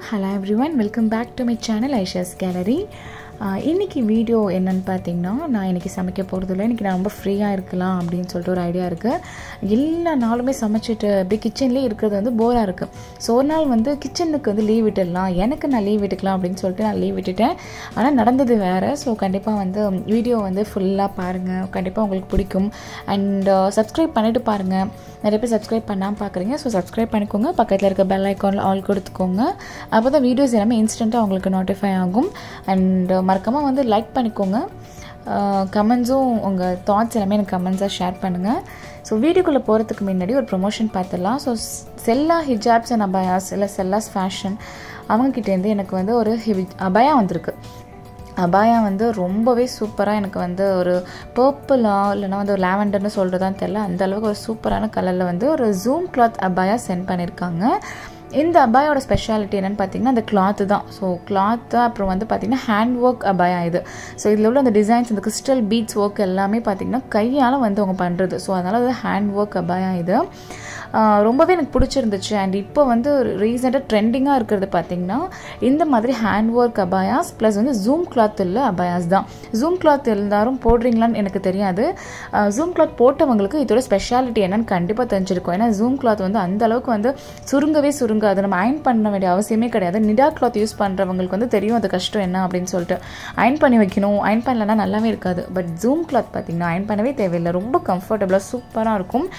Hello everyone welcome back to my channel Aisha's gallery இன்றைக்கி video என்னென்னு பார்த்தீங்கன்னா நான் இன்றைக்கி சமைக்க போகிறதில்ல இன்றைக்கி நான் ரொம்ப ஃப்ரீயாக இருக்கலாம் அப்படின்னு சொல்லிட்டு ஒரு ஐடியா இருக்குது எல்லா நாளுமே சமைச்சிட்டு அப்படியே கிச்சன்லேயே இருக்கிறது வந்து போராக இருக்குது ஸோ ஒரு நாள் வந்து கிச்சனுக்கு வந்து லீவ் விட்டுடலாம் எனக்கு நான் லீவ் விட்டுக்கலாம் அப்படின்னு சொல்லிட்டு நான் லீவ் விட்டுட்டேன் ஆனால் நடந்தது வேறு ஸோ கண்டிப்பாக வந்து வீடியோ வந்து ஃபுல்லாக பாருங்கள் கண்டிப்பாக உங்களுக்கு பிடிக்கும் அண்ட் சப்ஸ்கிரைப் பண்ணிவிட்டு பாருங்கள் நிறைய பேர் சப்ஸ்கிரைப் பண்ணாமல் பார்க்குறீங்க ஸோ சப்ஸ்கிரைப் பண்ணிக்கோங்க பக்கத்தில் இருக்க பெல் ஐக்கானில் ஆல் கொடுத்துக்கோங்க அப்போ தான் வீடியோஸ் எல்லாமே இன்ஸ்டண்ட்டாக உங்களுக்கு நோட்டிஃபை ஆகும் அண்ட் மறக்காமல் வந்து லைக் பண்ணிக்கோங்க கமெண்ட்ஸும் உங்கள் தாட்ஸ் எல்லாமே எனக்கு கமெண்ட்ஸாக ஷேர் பண்ணுங்கள் ஸோ வீடியோக்குள்ளே போகிறதுக்கு முன்னாடி ஒரு ப்ரொமோஷன் பார்த்துடலாம் ஸோ செல்லா ஹிஜாப்ஸ் அண்ட் அபாயாஸ் இல்லை செல்லாஸ் ஃபேஷன் அவங்கக்கிட்டேருந்து எனக்கு வந்து ஒரு ஹிவி அபாயா வந்திருக்கு அபாயா வந்து ரொம்பவே சூப்பராக எனக்கு வந்து ஒரு பர்பிளாக இல்லைனா வந்து ஒரு லேவண்டர்னு சொல்கிறதான்னு தெரில அந்த அளவுக்கு ஒரு சூப்பரான கலரில் வந்து ஒரு ஜூம் கிளாத் அபாயா சென்ட் பண்ணியிருக்காங்க இந்த அபாயோட ஸ்பெஷாலிட்டி என்னென்னு பார்த்தீங்கன்னா அந்த கிளாத்து தான் ஸோ கிளாத்து அப்புறம் வந்து பார்த்திங்கன்னா ஹேண்ட் ஒர்க் அபாயா இது ஸோ இதில் உள்ள அந்த டிசைன்ஸ் இந்த கிறிஸ்டல் பீட்ஸ் ஒர்க் எல்லாமே பார்த்திங்கன்னா கையால் வந்து அவங்க பண்ணுறது ஸோ அதனால் அது ஹேண்ட் ஒர்க் அபாயா இது ரொம்பவே எனக்கு பிடிச்சிருந்துச்சு அண்ட் இப்போ வந்து ரீசெண்டாக ட்ரெண்டிங்காக இருக்கிறது பார்த்திங்கன்னா இந்த மாதிரி ஹேண்ட் ஒர்க் அபாயாஸ் ப்ளஸ் வந்து ஜூம் கிளாத் இல்லை அபாயாஸ் தான் ஜூம் கிளாத் எல்லாரும் போடுறீங்களான்னு எனக்கு தெரியாது ஜூம் கிளாத் போட்டவங்களுக்கு இதோட ஸ்பெஷாலிட்டி என்னன்னு கண்டிப்பாக தெரிஞ்சிருக்கும் ஏன்னா ஜூம் கிளாத் வந்து அந்த அளவுக்கு வந்து சுருங்கவே சுருங்காது நம்ம அயன் பண்ண வேண்டிய அவசியமே கிடையாது நிடா கிளாத் யூஸ் பண்ணுறவங்களுக்கு வந்து தெரியும் அது கஷ்டம் என்ன அப்படின்னு சொல்லிட்டு அயன் பண்ணி வைக்கணும் அயன் பண்ணலன்னா நல்லாவே இருக்காது பட் ஜூம் கிளாத் பார்த்திங்கன்னா அயன் பண்ணவே தேவையில்லை ரொம்ப கம்ஃபர்டபுளாக சூப்பராக இருக்கும்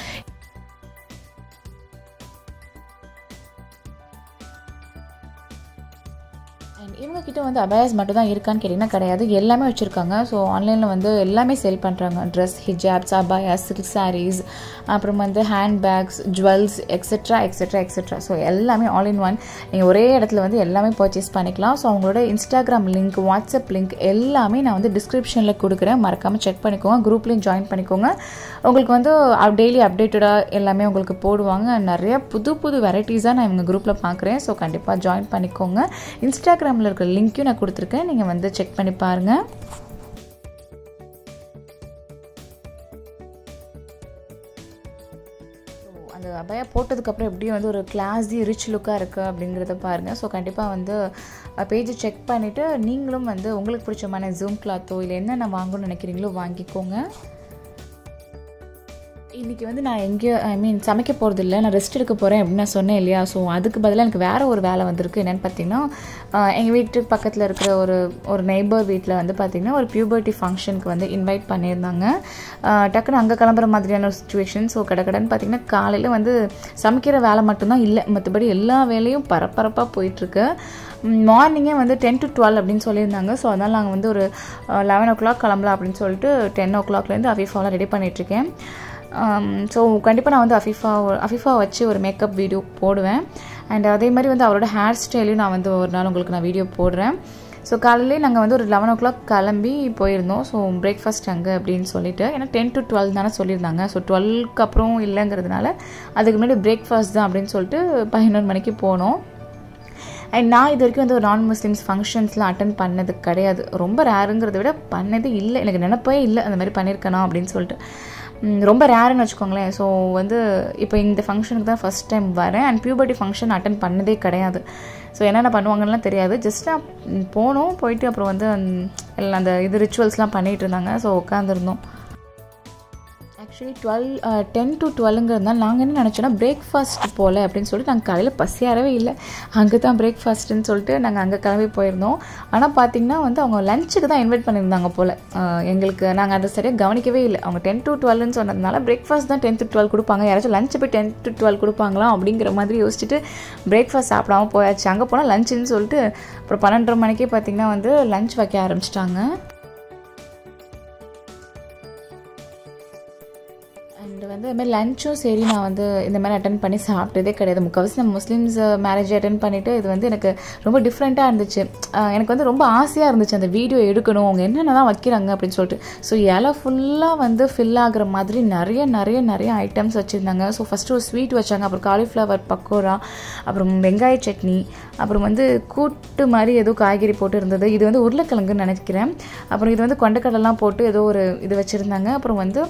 அண்ட் இவங்க கிட்ட வந்து அபயாஸ் மட்டும் தான் இருக்கான்னு கேட்டிங்கன்னா கிடையாது எல்லாமே வச்சுருக்காங்க ஸோ ஆன்லைனில் வந்து எல்லாமே செல் பண்ணுறாங்க ட்ரெஸ் ஹிஜாப்ஸ் அபாயாஸ் சில்க் சாரீஸ் அப்புறம் வந்து hand bags jewels etcetera etcetera etcetera so எல்லாமே ஆல் இன் ஒன் நீங்கள் ஒரே இடத்துல வந்து எல்லாமே பர்ச்சேஸ் பண்ணிக்கலாம் ஸோ அவங்களோட இன்ஸ்டாகிராம் லிங்க் வாட்ஸ்அப் லிங்க் எல்லாமே நான் வந்து டிஸ்கிரிப்ஷனில் கொடுக்குறேன் மறக்காமல் செக் பண்ணிக்கோங்க குரூப்லேயும் ஜாயின் பண்ணிக்கோங்க உங்களுக்கு வந்து டெய்லி அப்டேட்டடாக எல்லாமே உங்களுக்கு போடுவாங்க நிறைய புது புது வெரைட்டிஸாக நான் இவங்க குரூப்பில் பார்க்குறேன் ஸோ கண்டிப்பாக ஜாயின் பண்ணிக்கோங்க இன்ஸ்டாகிராமில் இருக்கிற லிங்க்கையும் நான் கொடுத்துருக்கேன் நீங்கள் வந்து செக் பண்ணி பாருங்கள் அந்த அபயா போட்டதுக்கப்புறம் எப்படியும் வந்து ஒரு கிளாஸி ரிச் லுக்காக இருக்குது அப்படிங்கிறத பாருங்கள் ஸோ கண்டிப்பாக வந்து பேஜை செக் பண்ணிவிட்டு நீங்களும் வந்து உங்களுக்கு பிடிச்சமான ஜூம் கிளாத்தோ இல்லை என்னென்ன வாங்கணும்னு நினைக்கிறீங்களோ வாங்கிக்கோங்க இன்றைக்கி வந்து நான் எங்கேயோ ஐ மீன் சமைக்க போகிறது இல்லை நான் ரெஸ்ட் எடுக்க போகிறேன் அப்படின்னு நான் சொன்னேன் இல்லையா ஸோ அதுக்கு பதிலாக எனக்கு வேறு ஒரு வேலை வந்திருக்கு என்னென்னு பார்த்தீங்கன்னா எங்கள் வீட்டுக்கு பக்கத்தில் இருக்கிற ஒரு ஒரு நெய்பர் வீட்டில் வந்து பார்த்திங்கன்னா ஒரு பியூபர்ட்டி ஃபங்க்ஷனுக்கு வந்து இன்வைட் பண்ணியிருந்தாங்க டக்குன்னு அங்கே கிளம்புற மாதிரியான ஒரு சுச்சுவேஷன் ஸோ கடக்கடன்னு பார்த்திங்கன்னா காலையில் வந்து சமைக்கிற வேலை மட்டும்தான் இல்லை மற்றபடி எல்லா வேலையும் பரபரப்பாக போயிட்டுருக்கு மார்னிங்கே வந்து டென் டு டுவெல் அப்படின்னு சொல்லியிருந்தாங்க ஸோ அதனால் நாங்கள் வந்து ஒரு லெவன் ஓ கிளாக் கிளம்பலாம் அப்படின்னு சொல்லிட்டு டென் ஓ கிளாக்லேருந்து அஃபீஃபாவில் ரெடி பண்ணிகிட்ருக்கேன் ஸோ கண்டிப்பாக நான் வந்து அஃபிஃபா அஃபிஃபா வச்சு ஒரு மேக்கப் வீடியோ போடுவேன் அண்ட் அதே மாதிரி வந்து அவரோட ஹேர் ஸ்டைலையும் நான் வந்து ஒரு நாள் உங்களுக்கு நான் வீடியோ போடுறேன் ஸோ காலையிலே நாங்கள் வந்து ஒரு லெவன் ஓ கிளாக் கிளம்பி போயிருந்தோம் ஸோ பிரேக்ஃபாஸ்ட் அங்கே அப்படின்னு சொல்லிட்டு ஏன்னா டென் டு டுவெல் தானே சொல்லியிருந்தாங்க ஸோ டுவெல்க்கு அப்புறம் இல்லைங்கிறதுனால அதுக்கு முன்னாடி பிரேக்ஃபாஸ்ட் தான் அப்படின்னு சொல்லிட்டு பதினொரு மணிக்கு போனோம் அண்ட் நான் இது வரைக்கும் வந்து ஒரு நான் முஸ்லீம்ஸ் ஃபங்க்ஷன்ஸ்லாம் அட்டன் பண்ணது கிடையாது ரொம்ப ரேருங்கிறத விட பண்ணதே இல்லை எனக்கு நினப்பே இல்லை அந்த மாதிரி பண்ணியிருக்கணும் அப்படின்னு சொல்லிட்டு ரொம்ப ரேருன்னு வச்சுக்கோங்களேன் ஸோ வந்து இப்போ இந்த ஃபங்க்ஷனுக்கு தான் ஃபஸ்ட் டைம் வரேன் அண்ட் பியூபர்ட்டி ஃபங்க்ஷன் அட்டன் பண்ணதே கிடையாது ஸோ என்னென்ன பண்ணுவாங்கலாம் தெரியாது ஜஸ்ட் நான் போனோம் போயிட்டு அப்புறம் வந்து எல்லாம் அந்த இது ரிச்சுவல்ஸ்லாம் பண்ணிகிட்டு இருந்தாங்க ஸோ உட்காந்துருந்தோம் ஆக்சுவலி டுவெல் டென் டு டுவெல்ங்கிறதுனால நாங்கள் என்ன நினச்சோன்னா பிரேக்ஃபாஸ்ட் போகல அப்படின்னு சொல்லிட்டு நாங்கள் காலையில் பசியாரவே இல்லை அங்கே தான் பிரேக்ஃபாஸ்ட்டுன்னு சொல்லிட்டு நாங்கள் அங்கே கிளம்பி போயிருந்தோம் ஆனால் பார்த்திங்கன்னா வந்து அவங்க லஞ்சுக்கு தான் இன்வைட் பண்ணியிருந்தாங்க போல் எங்களுக்கு நாங்கள் அதை சரியாக கவனிக்கவே இல்லை அவங்க டென் டு டுவெல்னு சொன்னதுனால பிரேக்ஃபாஸ்ட் தான் டென் டு டுவெல் கொடுப்பாங்க யாராச்சும் லஞ்சு போய் டென் டு டுவெல் கொடுப்பாங்களா அப்படிங்கிற மாதிரி யோசிச்சுட்டு பிரேக்ஃபாஸ்ட் சாப்பிடாம போயாச்சு அங்கே போனால் லஞ்சுன்னு சொல்லிட்டு அப்புறம் பன்னெண்டரை மணிக்கே பார்த்திங்கன்னா வந்து லஞ்ச் வைக்க ஆரம்பிச்சிட்டாங்க அண்ட் வந்து அதுமாதிரி லஞ்சும் சரி நான் வந்து இந்த மாதிரி அட்டன் பண்ணி சாப்பிட்டதே கிடையாது முக்கால்வாசி நம்ம முஸ்லீம்ஸ் மேரேஜ் அட்டன் பண்ணிவிட்டு இது வந்து எனக்கு ரொம்ப டிஃப்ரெண்ட்டாக இருந்துச்சு எனக்கு வந்து ரொம்ப ஆசையாக இருந்துச்சு அந்த வீடியோ எடுக்கணும் அவங்க என்னென்னலாம் வைக்கிறாங்க அப்படின்னு சொல்லிட்டு ஸோ இலை ஃபுல்லாக வந்து ஃபில் ஆகுற மாதிரி நிறைய நிறைய நிறைய ஐட்டம்ஸ் வச்சுருந்தாங்க ஸோ ஃபஸ்ட்டு ஒரு ஸ்வீட் வச்சாங்க அப்புறம் காலிஃப்ளவர் பக்கோடா அப்புறம் வெங்காய சட்னி அப்புறம் வந்து கூட்டு மாதிரி ஏதோ காய்கறி போட்டு இருந்தது இது வந்து உருளைக்கிழங்குன்னு நினைக்கிறேன் அப்புறம் இது வந்து கொண்டக்கடலாம் போட்டு ஏதோ ஒரு இது வச்சுருந்தாங்க அப்புறம் வந்து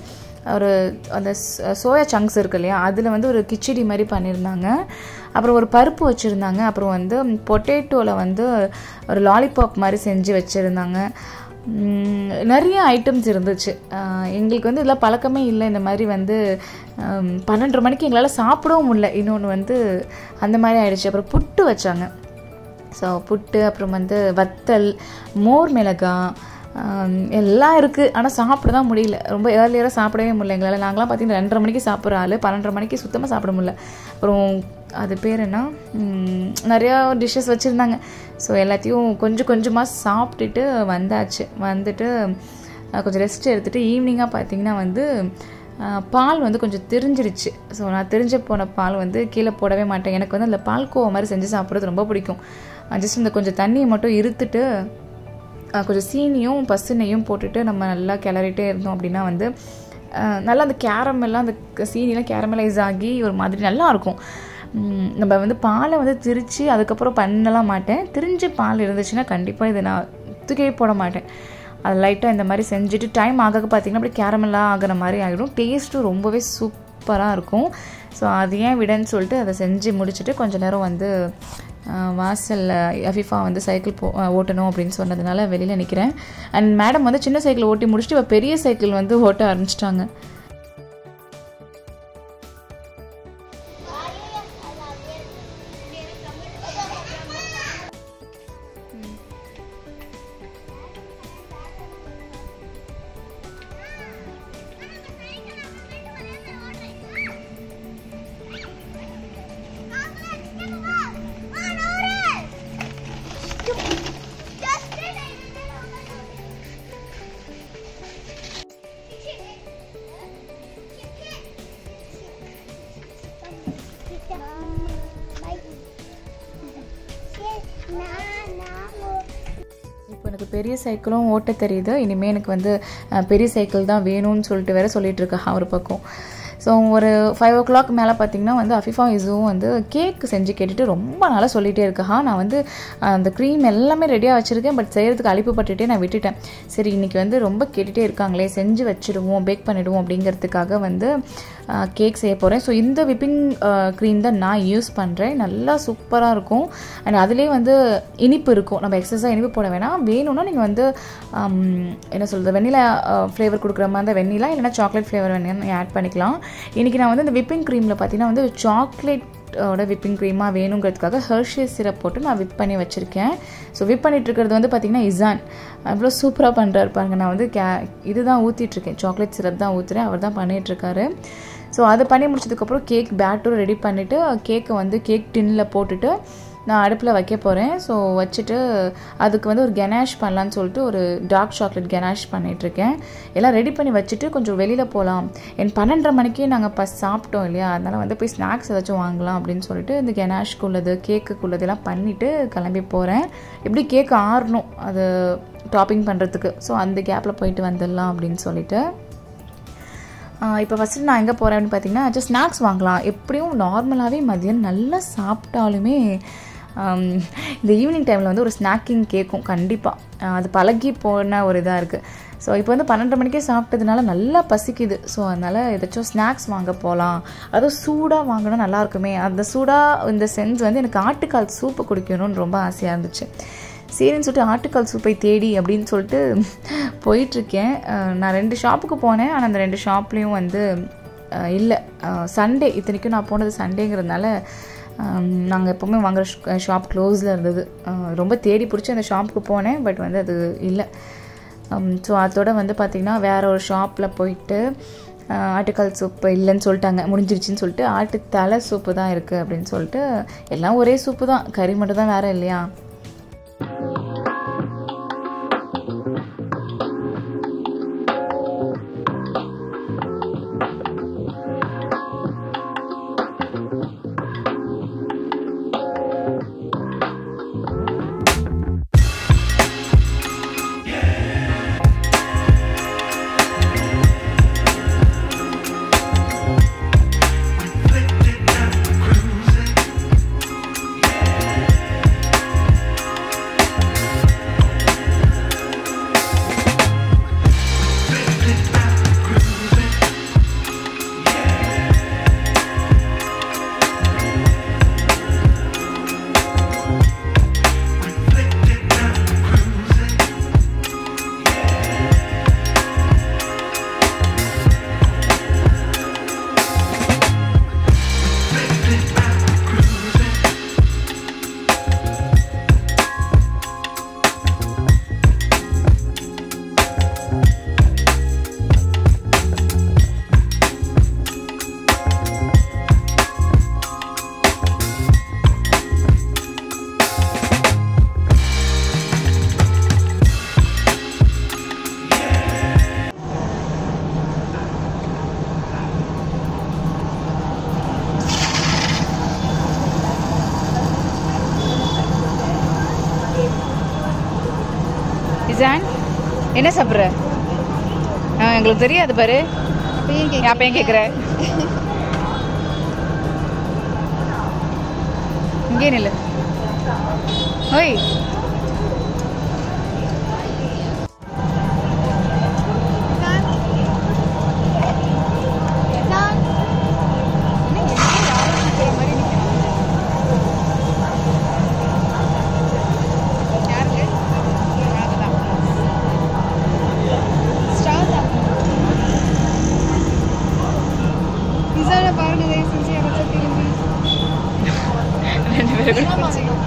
ஒரு அந்த சோயா சங்க்ஸ் இருக்கு இல்லையா அதில் வந்து ஒரு கிச்சடி மாதிரி பண்ணியிருந்தாங்க அப்புறம் ஒரு பருப்பு வச்சுருந்தாங்க அப்புறம் வந்து பொட்டேட்டோவில் வந்து ஒரு லாலிபாப் மாதிரி செஞ்சு வச்சுருந்தாங்க ம், நிறைய ஐட்டம்ஸ் இருந்துச்சு ஆஹ் எங்களுக்கு வந்து இதெல்லாம் பழக்கமே இல்லை இந்த மாதிரி வந்து ஆம், பன்னெண்டரை மணிக்கு எங்களால் சாப்பிடவும் முடியல இன்னொன்று வந்து அந்த மாதிரி ஆயிடுச்சு அப்புறம் புட்டு வச்சாங்க ஸோ புட்டு அப்புறம் வந்து வத்தல் மோர் மிளகாய் ஆம், எல்லாம் இருக்குது ஆனால் சாப்பிட தான் முடியல ரொம்ப ஏர்லியராக சாப்பிடவே முடியல எங்களால் நாங்களாம் பார்த்தீங்கன்னா ரெண்டரை மணிக்கு சாப்பிட்ற ஆள் பன்னெண்டரை மணிக்கு சுத்தமாக சாப்பிட முடியல அப்புறம் அது பேர் என்ன ம், நிறையா டிஷ்ஷஸ் வச்சுருந்தாங்க ஸோ எல்லாத்தையும் கொஞ்சம் கொஞ்சமாக சாப்பிட்டுட்டு வந்தாச்சு வந்துட்டு அஹ், கொஞ்சம் ரெஸ்ட் எடுத்துகிட்டு ஈவினிங்காக பார்த்தீங்கன்னா வந்து அஹ், பால் வந்து கொஞ்சம் தெரிஞ்சிருச்சு ஸோ நான் தெரிஞ்ச போன பால் வந்து கீழே போடவே மாட்டேன் எனக்கு வந்து அந்த பால்கோவா மாதிரி செஞ்சு சாப்பிட்றது ரொம்ப பிடிக்கும் ஜஸ்ட் இந்த கொஞ்சம் தண்ணியை மட்டும் இருத்துட்டு அஹ், கொஞ்சம் சீனியும் பசுனையும் போட்டுட்டு நம்ம நல்லா கிளறிட்டே இருந்தோம் அப்படின்னா வந்து அஹ், நல்லா அந்த கேரமெல்லாம் அந்த சீனிலாம் கேரமலைஸ் ஆகி ஒரு மாதிரி நல்லா இருக்கும் உம், நம்ம வந்து பாலை வந்து திரித்து அதுக்கப்புறம் பண்ணலாம் மாட்டேன் திரிஞ்சு பால் இருந்துச்சுன்னா கண்டிப்பாக இதை நான் தூக்கவே போட மாட்டேன் அது லைட்டாக இந்த மாதிரி செஞ்சுட்டு டைம் ஆக பார்த்தீங்கன்னா அப்படியே கேரமெல்லாம் ஆகிற மாதிரி ஆகிடும் டேஸ்ட்டும் ரொம்பவே சூப்பராக இருக்கும் ஸோ அது ஏன் விடன்னு சொல்லிட்டு அதை செஞ்சு முடிச்சுட்டு கொஞ்ச நேரம் வந்து வாசலில் அஃபிஃபா வந்து சைக்கிள் போ அஹ் ஓட்டணும் அப்படின்னு சொன்னதுனால வெளியில் நிற்கிறேன் அண்ட் மேடம் வந்து சின்ன சைக்கிள் ஓட்டி முடிச்சுட்டு இப்போ பெரிய சைக்கிள் வந்து ஓட்ட ஆரம்பிச்சிட்டாங்க இப்போ எனக்கு பெரிய சைக்கிளும் ஓட்ட தெரியுது இனிமேல் எனக்கு வந்து அஹ், பெரிய சைக்கிள் தான் வேணும்னு சொல்லிட்டு வேற சொல்லிட்டு இருக்கா ஒரு பக்கம் ஸோ ஒரு ஃபைவ் ஓ கிளாக் மேலே பார்த்தீங்கன்னா வந்து அஃபிஃபா இசுவும் வந்து கேக் செஞ்சு கேட்டுட்டு ரொம்ப நாளாக சொல்லிகிட்டே இருக்கா நான் வந்து அஹ், அந்த க்ரீம் எல்லாமே ரெடியாக வச்சுருக்கேன் பட் செய்கிறதுக்கு அழிப்புப்பட்டுட்டே நான் விட்டுட்டேன் சரி இன்றைக்கி வந்து ரொம்ப கேட்டுகிட்டே இருக்காங்களே செஞ்சு வச்சுடுவோம் பேக் பண்ணிடுவோம் அப்படிங்கிறதுக்காக வந்து கேக் செய்ய போகிறேன் ஸோ இந்த விப்பிங் க்ரீம் தான் நான் யூஸ் பண்ணுறேன் நல்லா சூப்பராக இருக்கும் அண்ட் அதுலேயே வந்து இனிப்பு இருக்கும் நம்ம எக்ஸஸாக இனிப்பு போட வேணாம் வேணும்னா நீங்கள் வந்து ஆம், என்ன சொல்கிறது வெண்ணிலா ஃப்ளேவர் கொடுக்குற மாதிரி இருந்தால் வெண்ணிலா இல்லைனா சாக்லேட் ஃப்ளேவர் வேணும் ஆட் பண்ணிக்கலாம் இன்றைக்கி நான் வந்து இந்த விப்பிங் க்ரீமில் பார்த்தீங்கன்னா வந்து சாக்லேட் ஓட விப்பிங் க்ரீமாக வேணுங்கிறதுக்காக ஹர்ஷேஸ் சிரப் போட்டு நான் விப் பண்ணி வச்சுருக்கேன் ஸோ விப் பண்ணிட்டு இருக்கிறது வந்து பார்த்திங்கன்னா இசான் அவ்வளோ சூப்பராக பண்ணுறாரு பாருங்க நான் வந்து கே இதுதான் ஊற்றிட்டுருக்கேன் சாக்லேட் சிரப் தான் ஊற்றுறேன் அவர் தான் பண்ணிகிட்ருக்காரு ஸோ அதை பண்ணி முடிச்சதுக்கப்புறம் கேக் பேட்டரும் ரெடி பண்ணிவிட்டு கேக்கை வந்து கேக் டின்னில் போட்டுட்டு நான் அடுப்பில் வைக்க போகிறேன் ஸோ வச்சுட்டு அதுக்கு வந்து ஒரு கெனாஷ் பண்ணலான்னு சொல்லிட்டு ஒரு டார்க் சாக்லேட் கெனாஷ் பண்ணிகிட்ருக்கேன் எல்லாம் ரெடி பண்ணி வச்சுட்டு கொஞ்சம் வெளியில் போகலாம் என் பன்னெண்டரை மணிக்கே நாங்கள் பஸ் சாப்பிட்டோம் இல்லையா அதனால் வந்து போய் ஸ்நாக்ஸ் ஏதாச்சும் வாங்கலாம் அப்படின்னு சொல்லிட்டு இந்த கெனாஷ்க்குள்ளது கேக்குக்குள்ளது எல்லாம் பண்ணிவிட்டு கிளம்பி போகிறேன் எப்படி கேக் ஆறணும் அது டாப்பிங் பண்ணுறதுக்கு ஸோ அந்த கேப்பில் போயிட்டு வந்துடலாம் அப்படின்னு சொல்லிட்டு இப்போ ஃபஸ்ட்டு நான் எங்கே போகிறேன் அப்படின்னு பார்த்தீங்கன்னா ஜஸ்ட் ஸ்நாக்ஸ் வாங்கலாம் எப்படியும் நார்மலாகவே மதியம் நல்லா சாப்பிட்டாலுமே ஆம், இந்த ஈவினிங் டைமில் வந்து ஒரு ஸ்நாக்கிங் கேட்கும் கண்டிப்பாக அது பழகி போன ஒரு இதாக இருக்குது ஸோ இப்போ வந்து பன்னெண்டு மணிக்கே சாப்பிட்டதுனால நல்லா பசிக்குது ஸோ அதனால் ஏதாச்சும் ஸ்நாக்ஸ் வாங்க போகலாம் அதுவும் சூடாக வாங்கினா நல்லா இருக்குமே அந்த சூடாக இந்த சென்ஸ் வந்து எனக்கு ஆட்டுக்கால் சூப்பு குடிக்கணும்னு ரொம்ப ஆசையாக இருந்துச்சு சரின்னு சொல்லிட்டு ஆட்டுக்கால் சூப்பை தேடி அப்படின்னு சொல்லிட்டு போயிட்டுருக்கேன் அஹ் நான் ரெண்டு ஷாப்புக்கு போனேன் ஆனால் அந்த ரெண்டு ஷாப்லேயும் வந்து இல்லை சண்டே இத்தனைக்கும் நான் போனது சண்டேங்கிறதுனால நாங்கள் எப்போவுமே வாங்குற ஷாப் க்ளோஸில் இருந்தது அஹ் ரொம்ப தேடி பிடிச்சி அந்த ஷாப்புக்கு போனேன் பட் வந்து அது இல்லை ஸோ அதோட வந்து பார்த்திங்கன்னா வேற ஒரு ஷாப்பில் போயிட்டு அஹ் ஆட்டுக்கால் சூப்பு இல்லைன்னு சொல்லிட்டாங்க முடிஞ்சிருச்சுன்னு சொல்லிட்டு ஆட்டு தலை சூப்பு தான் இருக்குது அப்படின்னு சொல்லிட்டு எல்லாம் ஒரே சூப்பு தான் கறி மட்டும் தான் வேறு இல்லையா Reflected now cruising. ஜான் என்ன சாப்பிட்ற ஆ எங்களுக்கு தெரியாது பாரு அப்பயும் கேட்குற இங்கே நில்லு ஓய் பாருங்க தயவு செஞ்சு யாராச்சும் திரும்பி ரெண்டு பேரும்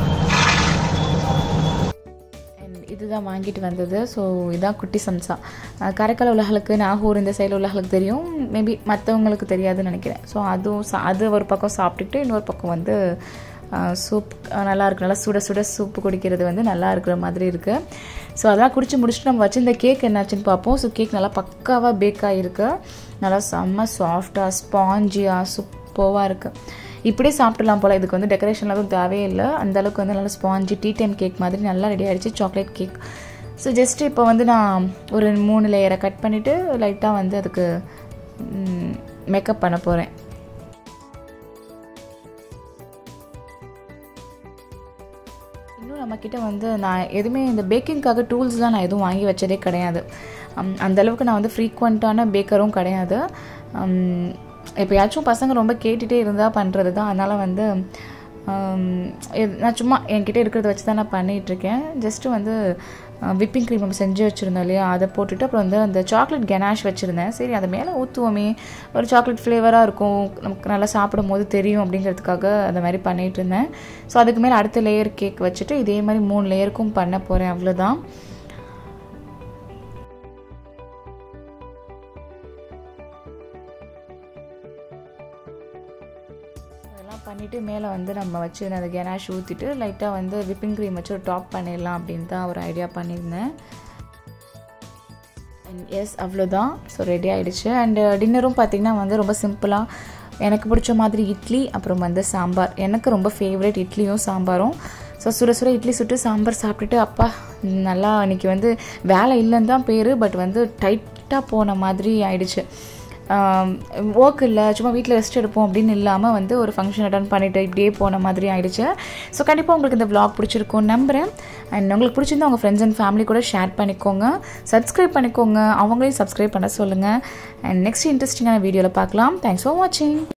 And இதுதான் வாங்கிட்டு வந்தது ஸோ இதான் குட்டி சம்சா அஹ் காரைக்கால் உள்ளவர்களுக்கு நாகூர் இந்த சைடில் உள்ளவர்களுக்கு தெரியும் மேபி மற்றவங்களுக்கு தெரியாதுன்னு நினைக்கிறேன் ஸோ அதுவும் சா- அது ஒரு பக்கம் சாப்பிட்டுட்டு இன்னொரு பக்கம் வந்து சூப் நல்லா இருக்கு நல்லா சுட சுட சூப்பு குடிக்கிறது வந்து நல்லா இருக்கிற மாதிரி இருக்குது ஸோ அதெல்லாம் குடிச்சு முடிச்சுட்டு நம்ம வச்சிருந்த கேக் என்னாச்சுன்னு பார்ப்போம் ஸோ கேக் நல்லா பக்காவாக பேக் ஆகிருக்கு நல்லா செம்ம சாஃப்டாக ஸ்பாஞ்சியாக சூப்பராக இருக்குது இப்படியே சாப்பிடலாம் போல் இதுக்கு வந்து டெக்கரேஷன்லாம் எதுவும் தேவையே இல்லை அந்த அளவுக்கு வந்து நல்லா ஸ்பாஞ்சி டீ டைம் கேக் மாதிரி நல்லா ரெடி ஆயிடுச்சு சாக்லேட் கேக் ஸோ ஜஸ்ட் இப்போ வந்து நான் ஒரு மூணு லேயரை கட் பண்ணிவிட்டு லைட்டாக வந்து அதுக்கு மேக்கப் பண்ண போகிறேன் இன்னும் நம்மக்கிட்ட வந்து நான் எதுவுமே இந்த பேக்கிங்காக டூல்ஸ்லாம் நான் எதுவும் வாங்கி வச்சதே கிடையாது அம், அந்த அளவுக்கு நான் வந்து ஃப்ரீக்வெண்ட்டான பேக்கரும் கிடையாது அம், எப்பயாச்சும் பசங்க ரொம்ப கேட்டுகிட்டே இருந்தால் பண்ணுறது தான் அதனால் வந்து ஆம், இது- நான் சும்மா என்கிட்ட இருக்கிறத வச்சு தான் நான் பண்ணிகிட்ருக்கேன் ஜஸ்ட்டு வந்து விப்பிங் க்ரீம் நம்ம செஞ்சு வச்சுருந்தோம் இல்லையா அதை போட்டுட்டு அப்புறம் வந்து அந்த சாக்லேட் கெனாஷ் வச்சுருந்தேன் சரி அதை மேலே ஊற்றுவோமே ஒரு சாக்லேட் ஃப்ளேவராக இருக்கும் நமக்கு நல்லா சாப்பிடும் போது தெரியும் அப்படிங்கிறதுக்காக அந்த மாதிரி பண்ணிகிட்டு இருந்தேன் ஸோ அதுக்கு மேலே அடுத்த லேயர் கேக் வச்சுட்டு இதே மாதிரி மூணு லேயருக்கும் பண்ண போகிறேன் அவ்வளோதான் அதெல்லாம் பண்ணிவிட்டு மேலே வந்து நம்ம வச்சு அந்த கெனாஷ் ஊற்றிட்டு லைட்டாக வந்து விப்பிங் க்ரீம் வச்சு ஒரு டாப் பண்ணிடலாம் அப்படின்னு தான் ஒரு ஐடியா பண்ணியிருந்தேன் அண்ட் எஸ் அவ்வளோதான் ஸோ ரெடி ஆகிடுச்சு அண்டு டின்னரும் பார்த்திங்கன்னா வந்து ரொம்ப சிம்பிளாக எனக்கு பிடிச்ச மாதிரி இட்லி அப்புறம் வந்து சாம்பார் எனக்கு ரொம்ப ஃபேவரட் இட்லியும் சாம்பாரும் ஸோ சுட சுட இட்லி சுட்டு சாம்பார் சாப்பிட்டுட்டு அப்பா நல்லா இன்னைக்கு வந்து வேலை இல்லைன்னு தான் பேர் பட் வந்து டைட்டாக போன மாதிரி ஆயிடுச்சு ஒர்க் இல்லை சும்மா வீட்டில் ரெஸ்ட் எடுப்போம் அப்படின்னு இல்லாமல் வந்து ஒரு ஃபங்க்ஷன் அட்டன் பண்ணிவிட்டு இப்படியே போன மாதிரி ஆயிடுச்சு ஸோ கண்டிப்பாக உங்களுக்கு இந்த vlog பிடிச்சிருக்கும் நம்புகிறேன் அண்ட் உங்களுக்கு பிடிச்சிருந்தா உங்கள் ஃப்ரெண்ட்ஸ் அண்ட் ஃபேமிலி கூட ஷேர் பண்ணிக்கோங்க சப்ஸ்கிரைப் பண்ணிக்கோங்க அவங்களையும் சப்ஸ்கிரைப் பண்ண சொல்லுங்கள் அண்ட் நெக்ஸ்ட் இன்ட்ரெஸ்டிங்கான வீடியோவில் பார்க்கலாம் தேங்க்ஸ் ஃபார் வாட்சிங்